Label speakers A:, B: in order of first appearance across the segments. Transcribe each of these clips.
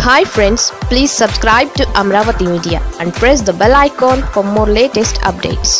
A: hi friends please subscribe to Amaravati media and press the bell icon for more latest updates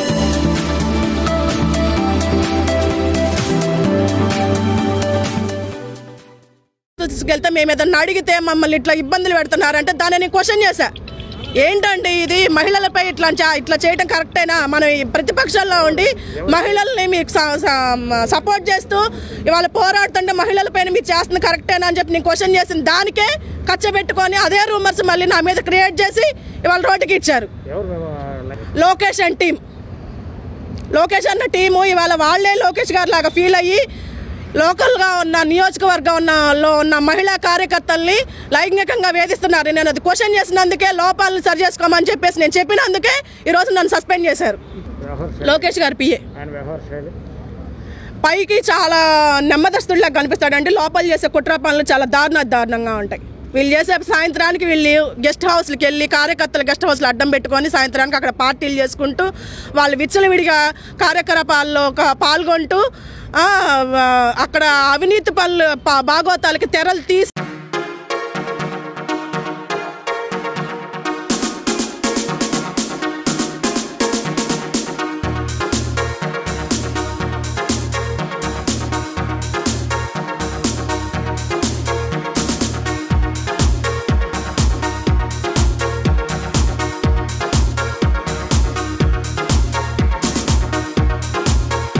B: తీసుకెళ్తే మేము ఏదన్నా అడిగితే మమ్మల్ని ఇట్లా ఇబ్బందులు పెడుతున్నారంటే దాన్ని నేను క్వశ్చన్ చేశా ఏంటండి ఇది మహిళలపై ఇట్లా చా- ఇట్లా చేయడం కరెక్టేనా మనం ఈ ప్రతిపక్షాల్లో ఉండి మహిళల్ని మీకు స- స- సపోర్ట్ చేస్తూ ఇవాళ పోరాడుతుంటే మహిళలపైన మీరు చేస్తుంది కరెక్టేనా అని చెప్పి నేను క్వశ్చన్ చేసిన దానికే కచ్చబెట్టుకొని అదే రూమర్స్ మళ్ళీ నా మీద క్రియేట్ చేసి ఇవాళ రోడ్డుకి ఇచ్చారు లోకేష్ అండ్ టీం లోకేష్ అన్న టీము ఇవాళ వాళ్ళే లోకేష్ గారు లాగా ఫీల్ అయ్యి లోకల్గా ఉన్న నియోజకవర్గం ఉన్నలో ఉన్న మహిళా కార్యకర్తల్ని లైంగికంగా వేధిస్తున్నారు నేను అది క్వశ్చన్ చేసినందుకే లోపాలను సరి చేసుకోమని చెప్పేసి నేను చెప్పినందుకే ఈరోజు నన్ను సస్పెండ్ చేశారు లోకేష్ గారు పిఏ
C: ఆయన వ్యవహార శైలి
B: పైకి చాలా నెమ్మదస్తుడిలా కనిపిస్తాడండి లోపల చేసే కుట్ర పనులు చాలా దారుణ దారుణంగా ఉంటాయి వీళ్ళు చేసే సాయంత్రానికి వీళ్ళు గెస్ట్ హౌస్లకి వెళ్ళి కార్యకర్తలు గెస్ట్ హౌస్లో అడ్డం పెట్టుకొని సాయంత్రానికి అక్కడ పార్టీలు చేసుకుంటూ వాళ్ళు విచ్చలవిడిగా కార్యకలాపాల్లో ఒక పాల్గొంటూ ఆ, అక్కడ అవినీతి పనులు పా- భాగవతాలకి తెరలు తీసి